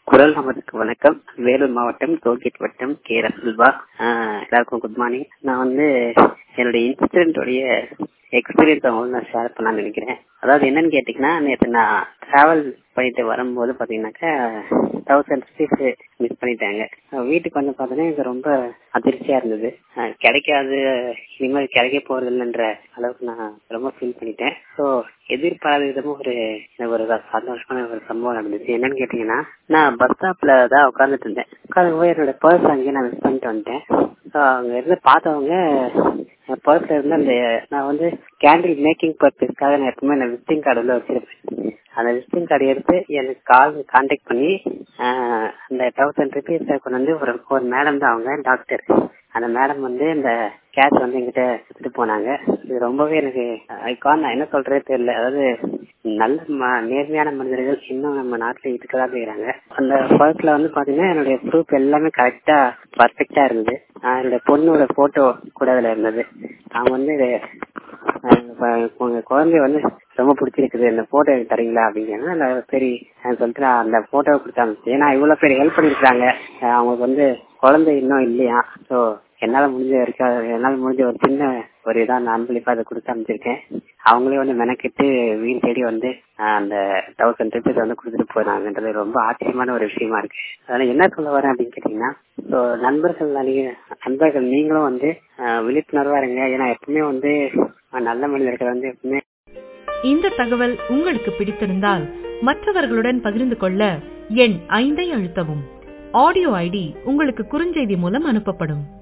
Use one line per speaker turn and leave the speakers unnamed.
குரல் நமதுக்கு வணக்கம் வேலூர் மாவட்டம் டோல்கேட் வட்டம் கே ரசுல்பா எல்லாருக்கும் குட் மார்னிங் நான் வந்து என்னுடைய இன்சிடென்டோடைய எக்ஸ்பீரியன்ஸ் அவங்களுக்கு நான் ஷேர் பண்ணலாம்னு நினைக்கிறேன் அதாவது என்னன்னு கேட்டீங்கன்னா நேற்று நான் டிராவல் பண்ணிட்டு வரும்போது பாத்தீங்கன்னாக்கா தௌசண்ட் ருபீஸ் மிஸ் பண்ணிட்டாங்க வீட்டுக்கு வந்து பார்த்தோன்னா எனக்கு ரொம்ப அதிர்ச்சியா இருந்தது கிடைக்காது இனிமேல் கிடைக்க போறது இல்லைன்ற அளவுக்கு நான் ரொம்ப ஃபீல் பண்ணிட்டேன் ஸோ எதிர்பாராத விதமும் ஒரு எனக்கு ஒரு சந்தோஷமான ஒரு சம்பவம் நடந்துச்சு என்னன்னு கேட்டீங்கன்னா நான் பஸ் ஸ்டாப்ல தான் உட்காந்துட்டு இருந்தேன் உட்காந்து போய் என்னோட பர்ஸ் அங்கேயே நான் மிஸ் பண்ணிட்டு வந்துட்டேன் ஸோ அங்க இருந்து பார்த்தவங்க பர்ஸ்ல இருந்து அந்த நான் வந்து கேண்டில் மேக்கிங் பர்பஸ்க்காக நான் எப்பவுமே நான் விசிட்டிங் கார்டு உள்ள வச்சிருப்பேன் அந்த விசிட்டிங் கார்டு எடுத்து எனக்கு கால் கான்டாக்ட் பண்ணி அந்த தௌசண்ட் ருபீஸ் கொண்டு வந்து ஒரு ஒரு மேடம் தான் அவங்க டாக்டர் அந்த மேடம் வந்து இந்த கேஷ் வந்து எங்கிட்ட எடுத்துட்டு போனாங்க இது ரொம்பவே எனக்கு ஐகான் நான் என்ன சொல்றதே தெரியல அதாவது நல்ல நேர்மையான மனிதர்கள் இன்னும் நம்ம நாட்டுல இருக்கதான் செய்யறாங்க அந்த பர்ஸ்ல வந்து பாத்தீங்கன்னா என்னுடைய ப்ரூஃப் எல்லாமே கரெக்டா பர்ஃபெக்டா இருந்தது என்னுடைய பொண்ணோட போட்டோ கூட அதுல இருந்தது அவங்க வந்து உங்க குழந்தைய வந்து ரொம்ப பிடிச்சிருக்குது இந்த போட்டோ எனக்கு தரீங்களா அப்படிங்கிறாங்க சரி சொல்லிட்டு நான் அந்த போட்டோவை கொடுத்தாங்க ஏன்னா இவ்வளவு பேர் ஹெல்ப் பண்ணிருக்காங்க அவங்களுக்கு வந்து குழந்தை இன்னும் இல்லையா ஸோ என்னால முடிஞ்ச வரைக்கும் என்னால முடிஞ்ச ஒரு சின்ன ஒரு இதா அன்பளிப்பா அதை கொடுத்து அமைச்சிருக்கேன் அவங்களே வந்து மெனக்கெட்டு வீடு தேடி வந்து அந்த தௌசண்ட் ருபீஸ் வந்து கொடுத்துட்டு போனாங்கன்றது ரொம்ப ஆச்சரியமான ஒரு விஷயமா இருக்கு அதனால என்ன சொல்ல வரேன் அப்படின்னு கேட்டீங்கன்னா ஸோ நண்பர்கள் நண்பர்கள் நீங்களும் வந்து விழிப்புணர்வா இருங்க ஏன்னா எப்பவுமே வந்து நல்ல மனிதர்கள் வந்து எப்பவுமே
இந்த தகவல் உங்களுக்கு பிடித்திருந்தால் மற்றவர்களுடன் பகிர்ந்து கொள்ள எண் ஐந்தை அழுத்தவும் ஆடியோ ஐடி உங்களுக்கு குறுஞ்செய்தி மூலம் அனுப்பப்படும்